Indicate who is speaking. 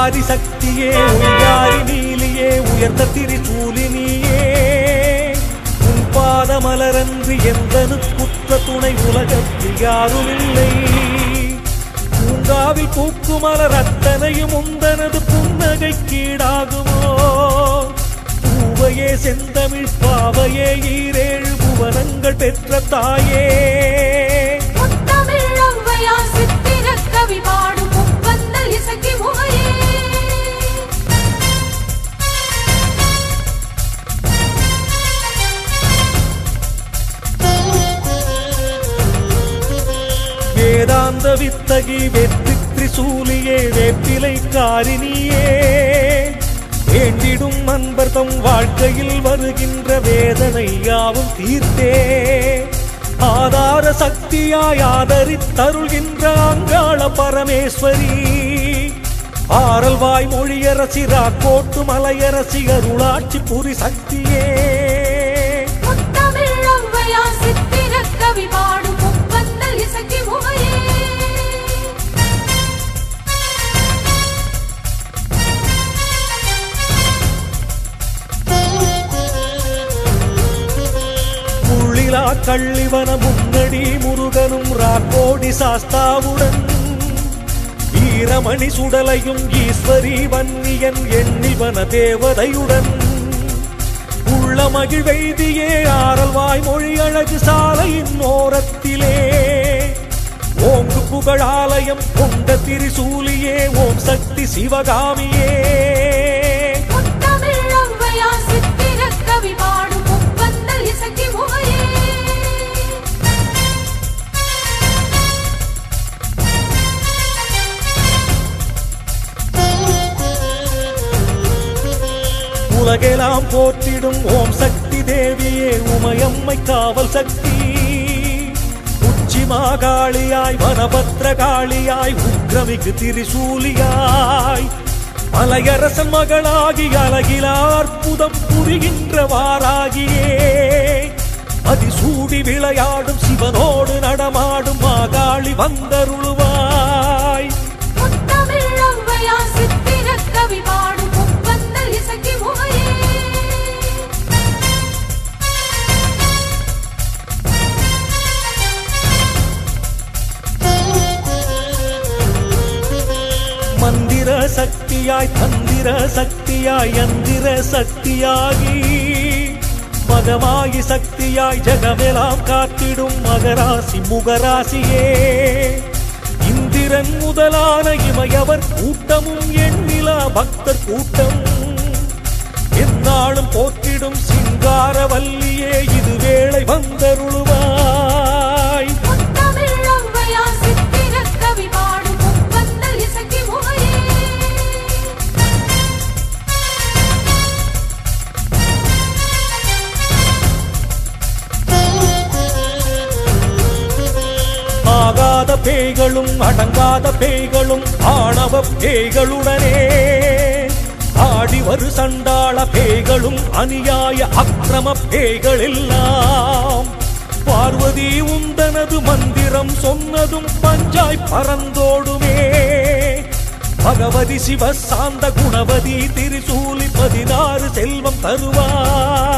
Speaker 1: ஓங்காரி சக்தியே ஒய்யாரி நீலியே உயர்ந்த திரிசூலினியே உன் பாதமலரன்று எந்தனு குற்ற துணை உலகத்தில் யாரும் இல்லை பூங்காவில் பூக்கு மலர் அத்தனையும் உந்தனது புன்னகை கீடாகுமோ பூவையே செந்தமிழ் பாவையே ஈரேழு புவனங்கள் பெற்ற தாயே
Speaker 2: முத்தமிழ் ஔவையார் சித்திரக் கவி பாடும் முப்பந்தல் இசக்கி முகையே
Speaker 1: வேதாந்த வித்தகி வெற்றி திரிசூலியே வேப்பிலை காரினியே வேண்டிடும் அன்பர்தம் வாழ்க்கையில் வருகின்ற வேதனை யாவும் தீர்த்தே ஆதார சக்தியாய் ஆதரித்தருள்கின்ற அங்காள பரமேஸ்வரி ஆரல்வாய் மொழியரசி ராக்கோட்டு மலையரசி அருளாட்சி புரி சக்தியே
Speaker 2: முத்தமிழ் ஔவையார் சித்திரக் கவி பாடும் முப்பந்தல் இசக்கி முகையே
Speaker 1: முள்ளிலா கள்ளிவன முன்னடி முருகனும் ராக்கோடி சாஸ்தாவுடன் வீரமணி சுடலையும் ஈஸ்வரி வன்னியன் எண்ணிவன தேவதையுடன் உள்ள மகிழ்வெய்தியே ஆரல்வாய் மொழி அழகு சாலையின் ஓரத்திலே ஓங்கு புகழாலயம் கொண்ட திரிசூலியே ஓம் சக்தி சிவகாமியே
Speaker 2: முத்தமிழ் ஔவையார் சித்திரக் கவி பாடும் முப்பந்தல் இசக்கி முகையே
Speaker 1: உலகெல்லாம் போற்றிடும் ஓம் சக்தி தேவியே உமையம்மை காவல் சக்தி உச்சி மாகாளியாய் வனபத்ர காளியாய் உக்ரமிகு திரிசூலியாய் மலையரசன் மகளாகி அழகிலா அற்புதம் புரிகின்றவாறாகியே அதிசூடி விளையாடும் சிவனோடு நடமாடும் மாகாளி வந்தருளுவாய்
Speaker 2: முத்தமிழ் ஔவையார் சித்திரக் கவி பாடும் முப்பந்தல் இசக்கி முகையே
Speaker 1: மந்திர சக்தியாய் தந்திர சக்தியாய் யந்திர சக்தியாகி மகமாயி சக்தியாய் ஜெகமெல்லாம் காத்திடும் மகராசி முகராசியே இந்திரன் முதலான இமையவர் கூட்டமும் எண்ணிலா பக்தர் கூட்டம் எந்நாளும் போற்றிடும் சிங்காரவல்லியே இது வேளை வந்தருளுவாய்
Speaker 2: முத்தமிழ் ஔவையார் சித்திரக் கவி பாடும் முப்பந்தல் இசக்கி முகையே
Speaker 1: ஆகாத பேய்களும் அடங்காத பேய்களும் ஆணவ பேய்களுடனே ஆடி வரு சண்டாள பேய்களும் அநியாய அக்கிரம பேய்கள் எல்லாம் பார்வதி உந்தனது மந்திரம் சொன்னதும் பஞ்சாய் பறந்தோடுமே பகவதி சிவ சாந்த குணவதி திரிசூலி பதினாறு செல்வம் தருவாய்